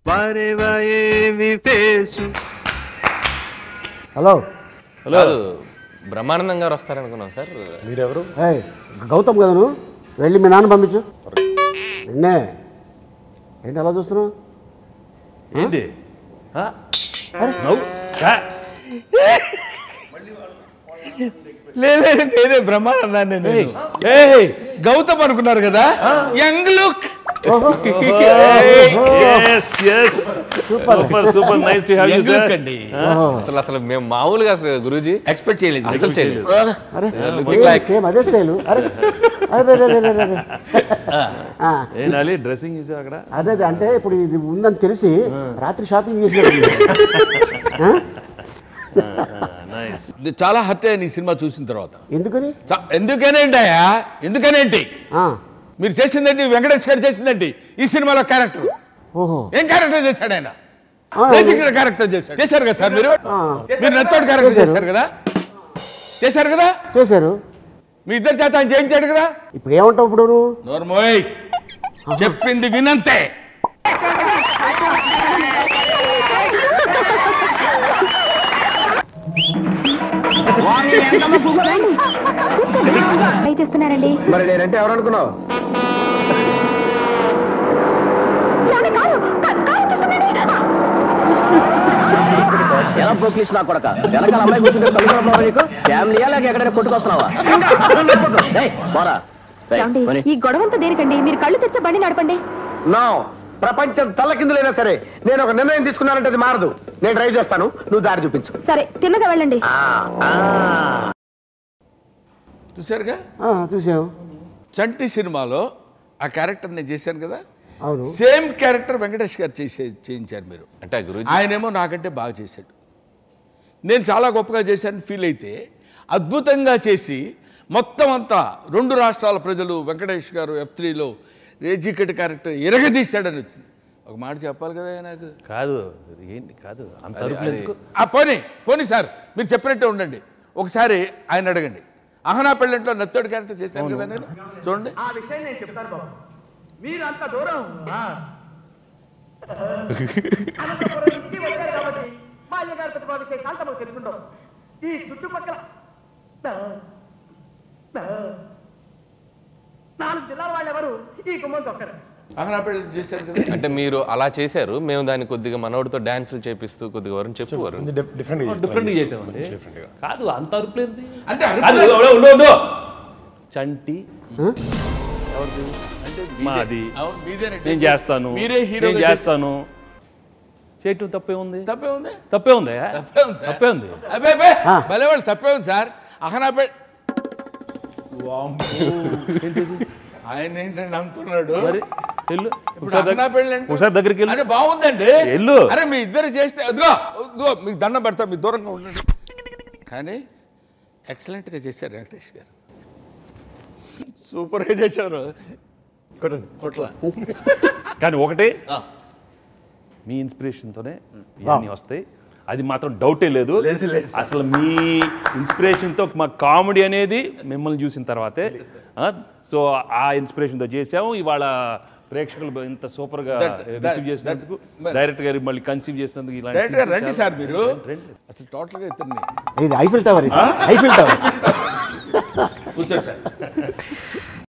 వారేవాయేమి face hello hello Brahmanandam garu వస్తారనుకున్నాం sir మీరెవరు ఏయ్ గౌతమ్ కదా నువ్వు వెళ్ళి మీ నాన్న పంపించు నిన్నే ఏంటి అలా చూస్తున్నావు ఏంటి ఆ? నవ్వు ఆ? లేదు లేదు, నేనే బ్రహ్మానందాన్ని ఏయ్, నేను ఏయ్, గౌతమ్ అనుకున్నారు కదా young look yes, yes. Super super super nice to have you young look sir అండి అసలు అసలు మేము మామూలుగా అసలు గురూజీ ఎక్స్పెక్ట్ చేయలేదు అసలు చేయలేదు అరే looking సేమ్ like- సేమ్ అదే స్టైలు అరే అరే అరే, అరే, అరే, అరే. ఆ, ఏంటి డ్రెస్సింగ్ చేసా అక్కడ అదే అదే అంటే ఇప్పుడు ఇది ఉందని తెలిసి రాత్రి షాపింగ్ చేసినట్టు నైస్ ఇది చాలా హర్ట్ అయ్యాను ఈ సినిమా చూసిన తర్వాత ఎందుకని చ- ఎందుకనేంటయ్యా ఎందుకనేంటి ఆ, మీరు చేసిందండి వెంకటేష్ గారు చేసిందండి ఈ సినిమాలో క్యారెక్టర్ ఓహో ఏం క్యారెక్టర్ చేశాడు ఆయన ఆ, రేజింగ్ క్యారెక్టర్ చేశాడు చేశారు కదా సార్ మీరు ఆ. మీరు నెత్తోడు క్యారెక్టర్ చేశారు. చేశారు కదా చేశారు కదా చేశారు మీ ఇద్దరు చేత ఆయన చేయించాడు కదా ఇప్పుడు ఏమంటావు ఇప్పుడు నువ్వు నోర్మోయ్ చెప్పింది వినంతే ట్రై చేస్తున్నారండి మరి నేనంటే ఎవరనుకున్నావు ఏమండి, కారు, కా- కారు వచ్చేస్తుందండి. ఎలా పోక్లీస్ నా కొడక వెనకాల అమ్మాయి కూర్చుంటే కలుగుతున్నావా నీకు ఫ్యామిలీయా లేక ఎక్కడైనా కొట్టుకొస్తున్నావా ఏయ్, పోరా ఏయ్, ఏమండి, పోనీ. ఈ గొడవంతా దేనికండి మీరు కళ్ళు తెచ్చ బండి నడపండి నో ప్రపంచం తల్లకిందులైనా సరే నేను ఒక నిర్ణయం తీసుకున్నానంటే అది మారదు నేను డ్రైవ్ చేస్తాను నువ్వు దారి చూపించు సరే తిన్నగా వెళ్ళండి చూశారుగా ఆ, చూసావు చంటి సినిమాలో ఆ క్యారెక్టర్ నేను చేశాను కదా అవును సేమ్ క్యారెక్టర్ వెంకటేష్ గారు చేసే చేయించారు మీరు అంటే గురూజీ ఆయనేమో నాకంటే బాగా చేశాడు నేను చాలా గొప్పగా చేశాను ఫీల్ అయితే అద్భుతంగా చేసి మొత్తం అంతా రెండు రాష్ట్రాల ప్రజలు వెంకటేష్ గారు ఎఫ్ త్రీలో రేజికట్ క్యారెక్టర్ ఎరగదీశాడని వచ్చింది ఒక మాట చెప్పాలి కదా నాకు కాదు ఏంటి కాదు అంత అరుపులు ఎందుకు ఆ పోనీ పోనీ సార్ మీరు చెప్పినట్టే ఉండండి ఒకసారి ఆయన అడగండి అహనా పెళ్ళంట్లో నత్తోడు క్యారెక్టర్ చేశాను కదా నేను చూడండి ఆ విషయం నేను చెప్తాను బాబు మీరు అంత దూరం వచ్చారు కాబట్టి మా అయ్యగారి ప్రతిభా విశేషాలు తమకు తెలుసుండవు ఈ చుట్టుపక్కల నాలుగు జిల్లాల వాళ్ళు ఎవరు ఈ గుమ్మం తొక్కరు అహనా పెళ్ళి చేశారు కదా అంటే మీరు అలా చేశారు మేము దాన్ని కొద్దిగా మనోడితో డాన్సులు చేపిస్తూ కొద్దిగా వరం చెప్పేవారు డిఫరెంట్ డిఫరెంట్ చేసామండి కాదు అంత అరుపులు ఏంటి అంటే కాదు, అరుపులు- ఉండు, ఉండు, ఉండు. చంటి ఎవరిది? అంటే మాది అవును, మీదేనండి. నేను చేస్తాను మీరే హీరో నేను చేస్తాను చేయటం తప్పే ఉంది తప్పే ఉంది తప్పే ఉంది తప్పే ఉంది సార్. తప్పే ఉంది అబ్బే అబ్బే భలే వాళ్ళు తప్పే ఉంది సార్ అహనా పెళ్ళి ఆయన ఏంటంటే నమ్ముతున్నాడు మరి వెళ్ళు ఇప్పుడు ఒకసారి అహనా దగ్గ- పెళ్ళి అంటే- ఒకసారి దగ్గరికి వెళ్ళు అరే బాగుందండి వెళ్ళు. అరే మీ ఇద్దరు చేస్తే అదిగో అదిగో మీకు దండం పెడతా మీ దూరంగా ఉండండి కానీ ఎక్సలెంట్గా చేశారు వెంకటేష్ గారు సూపర్గా చేశారు కొట్ల కానీ ఒకటి మీ ఇన్స్పిరేషన్తోనే ఇవన్నీ వస్తాయి అది మాత్రం డౌటే లేదు అసలు మీ ఇన్స్పిరేషన్తో మా కామెడీ అనేది మిమ్మల్ని చూసిన తర్వాతే సో ఆ ఇన్స్పిరేషన్తో చేసాము ఇవాళ ప్రేక్షకులు ఇంత సూపర్గా That- that- రిసీవ్ చేసినందుకు that- డైరెక్టర్ గారికి మళ్ళీ కన్సీవ్ చేసినందుకు ఇలాంటి డైరెక్ట్గా scenes రండి చాలా- సార్ మీరు రండి. అసలు టోటల్గా ఇతన్ని ఇది ఐఫిల్ టవర్ ఇది ఐఫిల్ టవర్ కూర్చోండి సార్